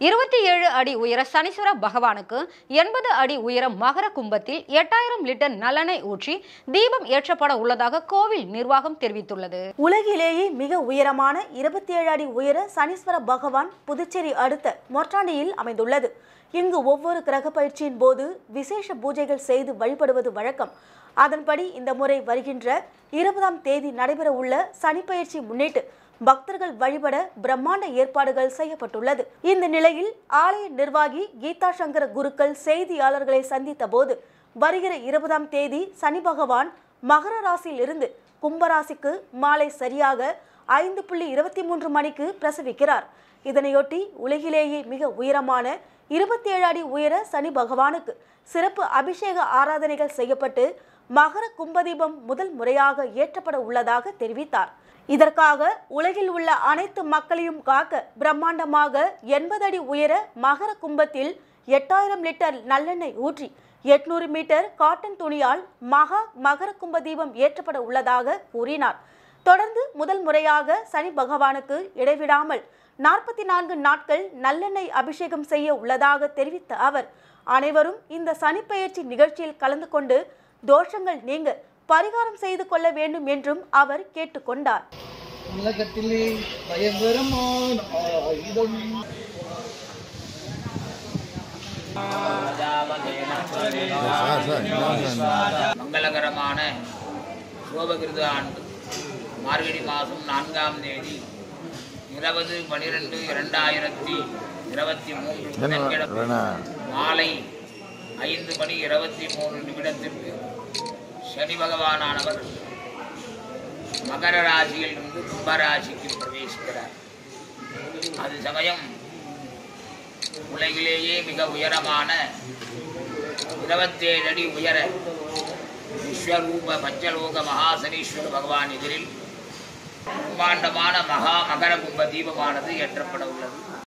இருபத்தி ஏழு அடி உயர சனீஸ்வர பகவானுக்கு எண்பது அடி உயர மகர கும்பத்தில் எட்டாயிரம் லிட்டர் நல்லெண்ணெய் ஊற்றி தீபம் ஏற்றப்பட உள்ளதாக கோவில் நிர்வாகம் தெரிவித்துள்ளது உலகிலேயே மிக உயரமான இருபத்தி ஏழு அடி உயர சனீஸ்வர பகவான் புதுச்சேரி அடுத்த மொற்றாண்டியில் அமைந்துள்ளது இங்கு ஒவ்வொரு கிரக பயிற்சியின் போது விசேஷ பூஜைகள் செய்து வழிபடுவது வழக்கம் அதன்படி இந்த முறை வருகின்ற இருபதாம் தேதி நடைபெற உள்ள சனிப்பெயர்ச்சி முன்னிட்டு பக்தர்கள் வழிபட பிரம்மாண்ட ஏற்பாடுகள் செய்யப்பட்டுள்ளது இந்த நிலையில் ஆலய நிர்வாகி கீதா சங்கர குருக்கள் செய்தியாளர்களை சந்தித்த போது வருகிற இருபதாம் தேதி சனி பகவான் மகர ராசியில் இருந்து கும்பராசிக்கு மாலை சரியாக ஐந்து புள்ளி இருபத்தி மூன்று மணிக்கு பிரசவிக்கிறார் இதனையொட்டி உலகிலேயே மிக உயரமான இருபத்தி ஏழு அடி உயர சனி பகவானுக்கு சிறப்பு அபிஷேக ஆராதனைகள் செய்யப்பட்டு மகர கும்பதீபம் முதல் முறையாக ஏற்றப்பட உள்ளதாக தெரிவித்தார் இதற்காக உலகில் உள்ள அனைத்து மக்களையும் காக்க பிரம்மாண்டமாக எண்பது அடி உயர மகர கும்பத்தில் எட்டாயிரம் லிட்டர் நல்லெண்ணெய் ஊற்றி எட்நூறு மீட்டர் காட்டன் துணியால் மகா மகர கும்ப தீபம் ஏற்றப்பட உள்ளதாக கூறினார் தொடர்ந்து முதல் முறையாக சனி பகவானுக்கு இடைவிடாமல் நாற்பத்தி நான்கு நாட்கள் நல்லெண்ணெய் அபிஷேகம் செய்ய உள்ளதாக தெரிவித்த அவர் அனைவரும் இந்த சனிப்பெயர்ச்சி நிகழ்ச்சியில் கலந்து கொண்டு தோஷங்கள் நீங்க பரிகாரம் செய்து கொள்ள வேண்டும் என்றும் அவர் கேட்டுக்கொண்டார் உலகத்திலே பயங்கரமான ஆயுதம் மங்களகரமான சோபகிருத ஆண்டு மார்கழி மாதம் நான்காம் தேதி இருபது பனிரெண்டு இரண்டாயிரத்தி இருபத்தி மூன்று புதன்கிழமை மாலை ஐந்து மணி இருபத்தி மூணு நிமிடத்திற்கு சனி பகவானானவர் மகர ராசியில் இருந்து கும்பராசிக்கு பிரவேசிக்கிறார் அது சமயம் உலகிலேயே மிக உயரமான இருபத்தேழு அடி உயர விஸ்வரூப பஞ்சலோக மகாசனீஸ்வர பகவான் எதிரில் பிரம்மாண்டமான மகா மகர கும்ப தீபமானது ஏற்றப்பட உள்ளது